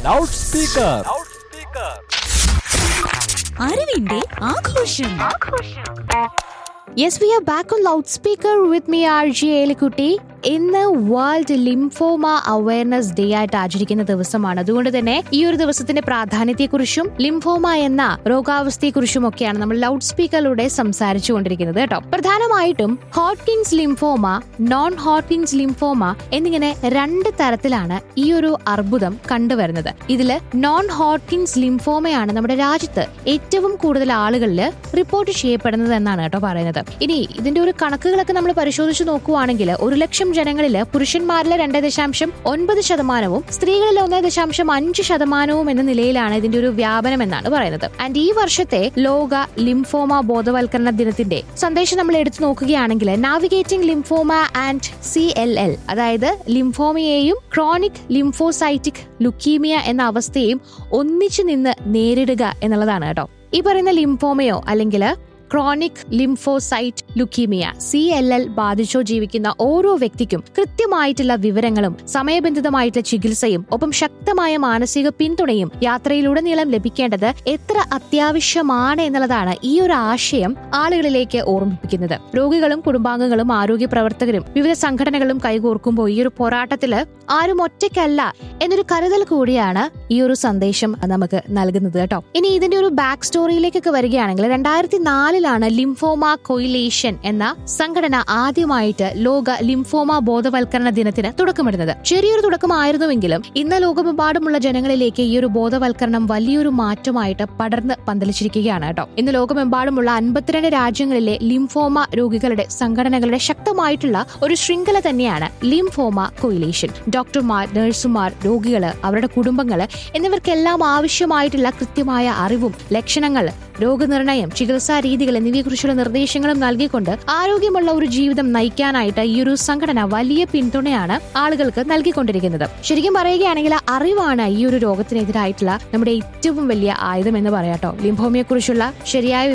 loud speaker അറിവിന്റെ ആഘോഷം yes we are back on loud speaker with me R G Elikutty ഇന്ന് world lymphoma awareness day ആയിട്ട് ആചരിക്കുന്ന ദിവസമാണ് അതുകൊണ്ട് തന്നെ ഈ ഒരു ദിവസത്തിന്റെ പ്രാധാന്യത്തെക്കുറിച്ചും ലിംഫോമ എന്ന രോഗാവസ്ഥയെക്കുറിച്ചും ഒക്കെയാണ് നമ്മൾ ലൗഡ് സ്പീക്കറിലൂടെ സംസാരിച്ചു കൊണ്ടിരിക്കുന്നത് കേട്ടോ പ്രധാനമായിട്ടും Hodgkin's lymphoma non Hodgkin's lymphoma എന്നിങ്ങനെ രണ്ട് തരത്തിലാണ് ഈ ഒരു അർബുദം കണ്ടുവരുന്നത് ഇതില് നോൺ ഹോട്ട്കിൻസ് ലിംഫോമയാണ് നമ്മുടെ രാജ്യത്ത് ഏറ്റവും കൂടുതൽ ആളുകളിൽ റിപ്പോർട്ട് ചെയ്യപ്പെടുന്നത് എന്നാണ് കേട്ടോ പറയുന്നത് ഇനി ഇതിന്റെ ഒരു കണക്കുകളൊക്കെ നമ്മൾ പരിശോധിച്ച് നോക്കുവാണെങ്കിൽ ഒരു ലക്ഷം ജനങ്ങളിൽ പുരുഷന്മാരിൽ രണ്ട് ദശാംശം ഒൻപത് ശതമാനവും സ്ത്രീകളിൽ ഒന്ന് ദശാംശം അഞ്ച് ശതമാനവും എന്ന നിലയിലാണ് ഇതിന്റെ ഒരു വ്യാപനം എന്നാണ് പറയുന്നത് ആൻഡ് ഈ വർഷത്തെ ലോക ലിംഫോമ ബോധവൽക്കരണ ദിനത്തിന്റെ സന്ദേശം നമ്മൾ എടുത്തു നോക്കുകയാണെങ്കിൽ navigating lymphoma and C L L അതായത് ലിംഫോമയെയും ക്രോണിക് ലിംഫോസൈറ്റിക് ലുക്കീമിയ എന്ന അവസ്ഥയെയും ഒന്നിച്ചു നിന്ന് നേരിടുക എന്നുള്ളതാണ് കേട്ടോ ഈ പറയുന്ന ലിംഫോമയോ അല്ലെങ്കിൽ chronic lymphocytic leukaemia C L L ബാധിച്ചോ ജീവിക്കുന്ന ഓരോ വ്യക്തിക്കും കൃത്യമായിട്ടുള്ള വിവരങ്ങളും സമയബന്ധിതമായിട്ടുള്ള ചികിത്സയും ഒപ്പം ശക്തമായ മാനസിക പിന്തുണയും യാത്രയിലുടനീളം ലഭിക്കേണ്ടത് എത്ര അത്യാവശ്യമാണ് എന്നുള്ളതാണ് ഈ ഒരു ആശയം ആളുകളിലേക്ക് ഓർമ്മിപ്പിക്കുന്നത് രോഗികളും കുടുംബാംഗങ്ങളും ആരോഗ്യ പ്രവർത്തകരും വിവിധ സംഘടനകളും കൈകോർക്കുമ്പോൾ ഈ ഒരു പോരാട്ടത്തില് ആരും ഒറ്റയ്ക്കല്ല എന്നൊരു കരുതൽ കൂടിയാണ് ഈ ഒരു സന്ദേശം നമുക്ക് നൽകുന്നത് കേട്ടോ ഇനി ഇതിന്റെ ഒരു ബാക്ക് സ്റ്റോറിയിലേക്കൊക്കെ വരികയാണെങ്കിൽ രണ്ടായിരത്തി നാലിലാണ് ലിംഫോമ കൊയിലേഷൻ എന്ന സംഘടന ആദ്യമായിട്ട് ലോക ലിംഫോമ ബോധവൽക്കരണ ദിനത്തിന് തുടക്കമിടുന്നത് ചെറിയൊരു തുടക്കമായിരുന്നുവെങ്കിലും ഇന്ന് ലോകമെമ്പാടുമുള്ള ജനങ്ങളിലേക്ക് ഈ ഒരു ബോധവൽക്കരണം വലിയൊരു മാറ്റമായിട്ട് പടർന്ന് പന്തലിച്ചിരിക്കുകയാണ് കേട്ടോ ഇന്ന് ലോകമെമ്പാടുമുള്ള അൻപത്തിരണ്ട് രാജ്യങ്ങളിലെ ലിംഫോമ രോഗികളുടെ സംഘടനകളുടെ ശക്തമായിട്ടുള്ള ഒരു ശൃംഖല തന്നെയാണ് ലിംഫോമ കൊയിലേഷൻ ഡോക്ടർമാർ നഴ്സുമാർ രോഗികള് അവരുടെ കുടുംബങ്ങള് എന്നിവർക്കെല്ലാം ആവശ്യമായിട്ടുള്ള കൃത്യമായ അറിവും ലക്ഷണങ്ങൾ രോഗനിർണയം ചികിത്സാ രീതികൾ എന്നിവയെക്കുറിച്ചുള്ള നിർദ്ദേശങ്ങളും നൽകിക്കൊണ്ട് ആരോഗ്യമുള്ള ഒരു ജീവിതം നയിക്കാനായിട്ട് ഈ ഒരു സംഘടന വലിയ പിന്തുണയാണ് ആളുകൾക്ക് നൽകിക്കൊണ്ടിരിക്കുന്നത് ശരിക്കും പറയുകയാണെങ്കിൽ അറിവാണ് ഈ ഒരു രോഗത്തിനെതിരായിട്ടുള്ള നമ്മുടെ ഏറ്റവും വലിയ ആയുധം എന്ന് പറയാട്ടോ ലിംഫോമിയെ കുറിച്ചുള്ള ശരിയായ